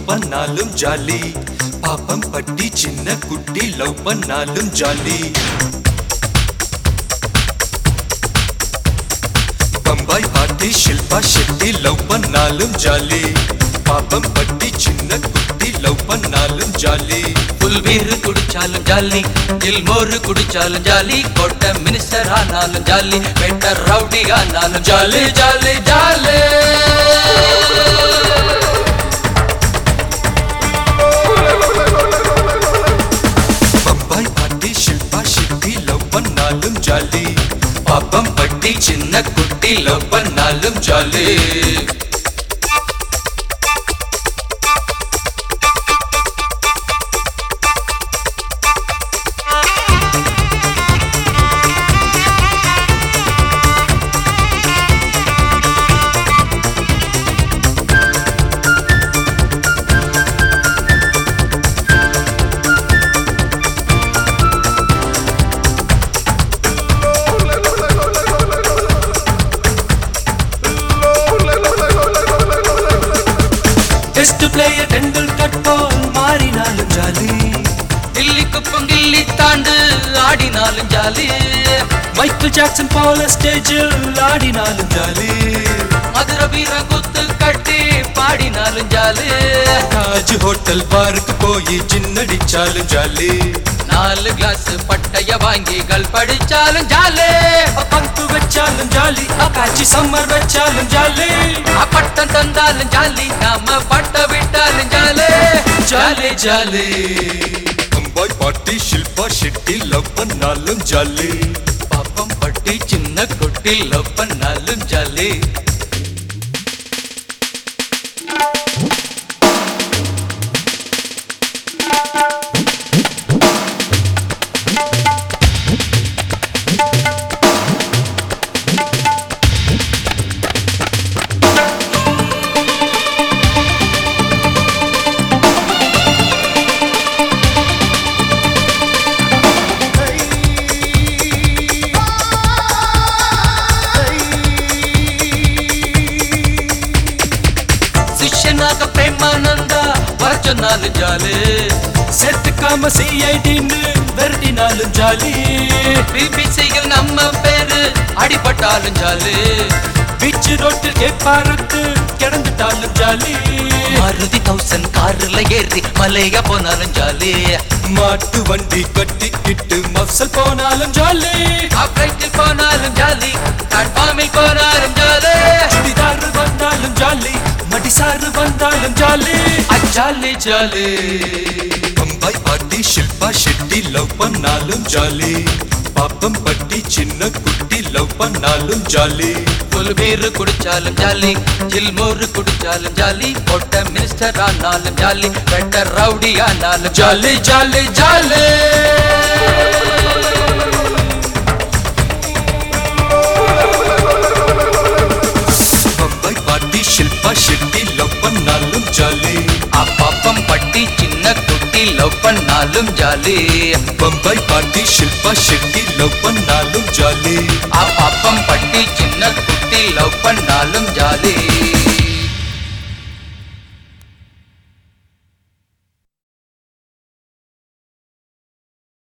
பண்ணாலும் ஜாலி பாப்பம் பட்டி சின்ன குட்டி லவ் பண்ணாலும் ஜாலி பம்பாய் பாட்டி ஷில்பா ஷெட்டி லவ் பண்ணாலும் ஜாலி பாப்பம் பட்டி சின்ன குட்டி லவ் பண்ணாலும் ஜாலி புல்வீரு குடிச்சாலும் ஜாலி இல்மோரு குடிச்சாலும் ஜாலி கோட்டை மினிஸ்டர் ஆனாலும் ஜாலி பெட்டர் ரவுடி ஆனாலும் ஜாலி ஜாலி ஜாலி பம்பாய் பாட்டி ஷில்பா ஷெட்டி லவ் பண்ணாலும் ஜாலி பாப்பம் பட்டி சின்ன குட்டி லவ் பண்ணாலும் ஜாலி டெஸ்ட் பிளேயர் டெண்டுல்கர் போல் மாறினாலும் ஜாலி கில்லி குப்பம் கில்லி தாண்டு ஆடினாலும் ஜாலி மைக்கேல் ஜாக்சன் போல ஸ்டேஜில் ஆடினாலும் ஜாலி மதுர வீர குத்து கட்டி பாடினாலும் ஜாலி தாஜ் ஹோட்டல் பார்க்கு போய் சின்னடிச்சாலும் ஜாலி நாலு கிளாஸ் பட்டைய வாங்கி கள் படிச்சாலும் ஜாலி பங்கு வச்சாலும் ஜாலி அக்காச்சி சம்மர் வச்சாலும் ஜாலி பட்டம் தந்தாலும் ஜாலி நாம பட்ட விட்டாலும் ஜாலி ஜாலி ஜாலி பம்பாய் பாட்டி ஷில்பா ஷெட்டி லவ் பண்ணாலும் ஜாலி பாப்பம் பட்டி சின்ன குட்டி லவ் பண்ணாலும் ஜாலி சிஷ்யனாக பிரேமானந்த வர சொன்னாலும் ஜாலி செத்துக்காம சிஐடின்னு விரட்டினாலும் ஜாலி பிபிசியில் நம்ம பேரு அடிபட்டாலும் ஜாலி பீச் ரோட்டில் கேப்பாரத்து கிடந்துட்டாலும் ஜாலி மாருதி தௌசண்ட் கார்ல ஏறி மலைய போனாலும் ஜாலி மாட்டு வண்டி கட்டிக்கிட்டு மப்சல் போனாலும் ஜாலி ஆப்ரைட்டில் போனாலும் ஜாலி பிளாட்ஃபார்மில் போனாலும் ஜாலி சுடிதார் வந்தாலும் ஜாலி மடிசாறு வந்தாலும் ஜாலி ஜாலி ஜாலி பம்பாய் பாட்டி ஷில்பா ஷெட்டி லவ் பண்ணாலும் ஜாலி பாப்பம் பட்டி சின்ன குட்டி லவ் பண்ணாலும் ஜாலி புல் பீரு குடிச்சாலும் ஜாலி ஜில்மோரு குடிச்சாலும் ஜாலி கொட்ட மினிஸ்டர் ஆனாலும் ஜாலி பெட்டர் ரவுடி ஆனாலும் ஜாலி ஜாலி ஜாலி பம்பாய் பாட்டி ஷில்பா ஷெட்டி லவ் பண்ணாலும் ஜாலி அப்பாப்பம் பட்டி சின்ன குட்டி லவ் பண்ணாலும் ஜாலி பம்பாய் பாட்டி ஷில்பா ஷெட்டி லவ் பண்ணாலும் ஜாலி அப்பாப்பம் பட்டி சின்ன குட்டி லவ் பண்ணாலும் ஜாலி